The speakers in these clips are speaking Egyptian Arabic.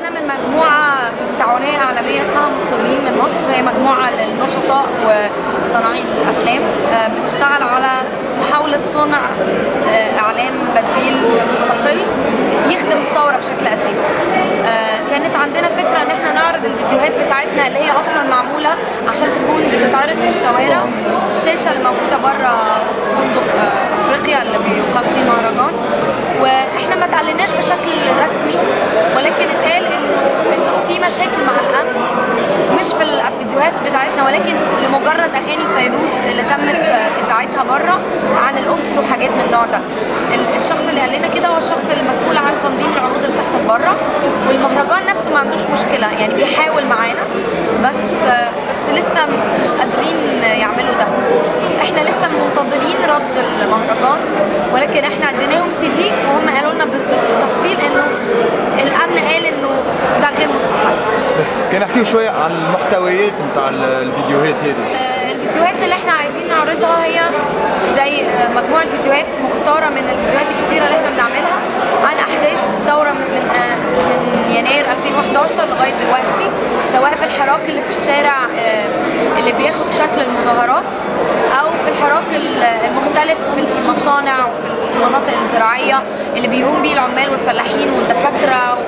احنا من مجموعه تعاونيه اعلاميه اسمها مصرين من مصر هي مجموعه للنشطاء وصناعي الافلام آه، بتشتغل على محاوله صنع آه، اعلام بديل مستقل يخدم الثوره بشكل اساسي آه، كانت عندنا فكره ان احنا نعرض الفيديوهات بتاعتنا اللي هي اصلا معموله عشان تكون بتتعرض في الشوارع في الشاشه الموجوده بره فندق آه، افريقيا اللي بيقام فيه المهرجان واحنا ما اتقلناش بشكل رسمي ولكن اتقال انه انه في مشاكل مع الامن مش في الفيديوهات بتاعتنا ولكن لمجرد اغاني فيروز اللي تمت اذاعتها بره عن القدس وحاجات من النوع ده ال- الشخص اللي قال لنا كده هو الشخص المسؤول عن تنظيم العروض اللي بتحصل بره والمهرجان نفسه ما عندوش مشكله يعني بيحاول معانا بس بس لسه مش قادرين يعملوا ده احنا لسه منتظرين رد المهرجان ولكن احنا اديناهم سي دي وهم قالوا لنا ب- بالتفصيل انه الامن قال انه ده غير مستحب كان احكيو شويه عن المحتويات نتاع الفيديوهات هذه آه، الفيديوهات اللي احنا عايزين نعرضها هي زي آه، مجموعة فيديوهات مختارة من الفيديوهات الكتيرة اللي احنا بنعملها عن أحداث الثورة من من, آه، من يناير 2011 لغاية دلوقتي سواء في الحراك اللي في الشارع آه، اللي بياخد شكل المظاهرات أو في الحراك ال- المختلف في المصانع وفي المناطق الزراعية اللي بيقوم بيه العمال والفلاحين والدكاترة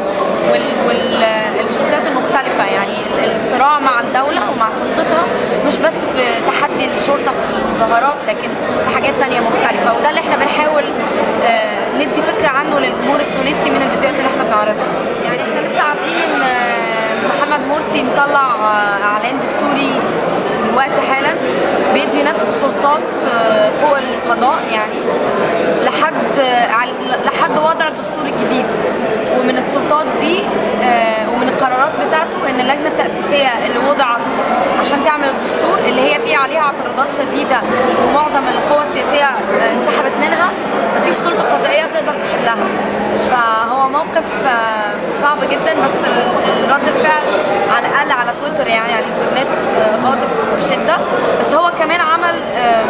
والشخصيات المختلفة يعني الصراع مع الدولة ومع سلطتها مش بس في تحدي الشرطة في المظاهرات لكن في حاجات تانية مختلفة وده اللي احنا بنحاول آه، ندي فكرة عنه للجمهور التونسي من الفيديوهات اللي احنا بنعرضها يعني احنا لسه عارفين ان آه، محمد مرسي مطلع آه، اعلان دستوري دلوقتي حالا بيدي نفسه سلطات آه، فوق القضاء يعني لحد آه، عل- لحد وضع الدستور الجديد ومن السلطات دي آه، ومن القرارات بتاعته ان اللجنه التاسيسيه اللي وضعت عشان تعمل الدستور اللي هي فيه عليها اعتراضات شديده ومعظم القوى السياسيه آه، انسحبت منها مفيش سلطه قضائيه تقدر تحلها فهو موقف آه، صعب جدا بس ال- الرد الفعل على الاقل على تويتر يعني على الانترنت آه، غاضب بشده بس هو كمان عمل آم،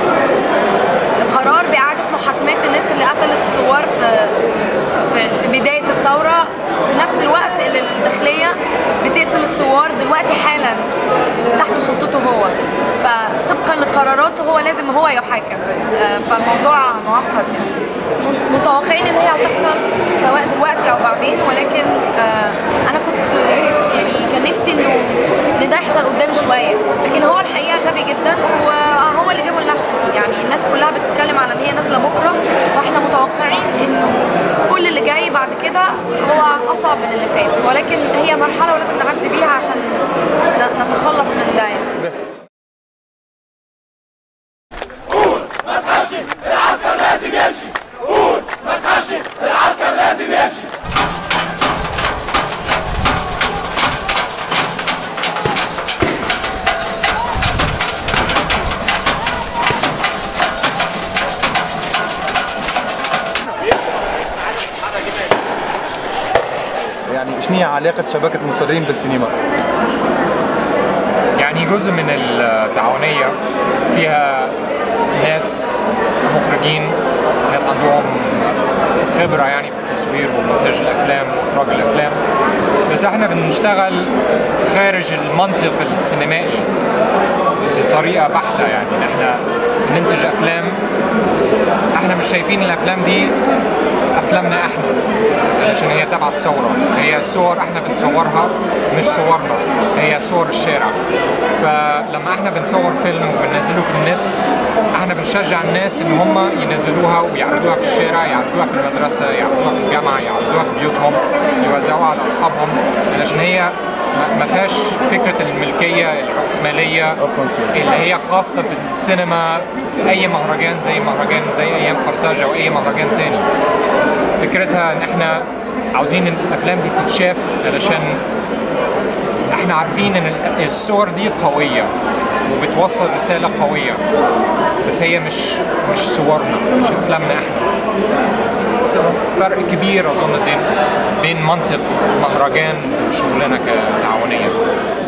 قرار بإعادة محاكمات الناس اللي قتلت الثوار في في, في بداية الثورة في نفس الوقت اللي الداخلية بتقتل الثوار دلوقتي حالا تحت سلطته هو فطبقا لقراراته هو لازم هو يحاكم آه، فالموضوع معقد يعني م- متوقعين ان هي هتحصل سواء دلوقتي او بعدين ولكن آه، انا كنت يعني كان نفسي انه ان ده يحصل قدام شويه لكن هو الحقيقه غبي جدا وهو اللي جابه لنفسه يعني الناس كلها بتتكلم على ان هي نازله بكره واحنا متوقعين انه كل اللي جاي بعد كده هو اصعب من اللي فات ولكن هي مرحله ولازم نعدي بيها عشان ن- نتخلص من ده يعني يعني شنو هي علاقه شبكه مصرين بالسينما؟ يعني جزء من التعاونية فيها ناس مخرجين ناس عندهم خبرة يعني في التصوير ومونتاج الأفلام وإخراج الأفلام بس احنا بنشتغل خارج المنطق السينمائي بطريقة بحتة يعني إن احنا بننتج أفلام احنا مش شايفين الأفلام دي أفلامنا احنا علشان هي تبع الثورة هي صور احنا بنصورها مش صورنا هي صور الشارع فلما احنا بنصور فيلم وبننزله في النت احنا بنشجع الناس ان هم ينزلوها ويعرضوها في الشارع يعرضوها في المدرسة يعرضوها في الجامعة يعرضوها في بيوتهم يوزعوها على اصحابهم علشان هي ما- ما فيهاش فكرة الملكية الرأسمالية اللي هي خاصة بالسينما في أي مهرجان زي مهرجان زي أيام قرطاج أو أي مهرجان تاني فكرتها ان احنا عاوزين إن الافلام دي تتشاف علشان احنا عارفين ان ال- الصور دي قويه وبتوصل رساله قويه بس هي مش مش صورنا مش افلامنا احنا فرق كبير اظن بين بين منطق مهرجان وشغلنا كتعاونيه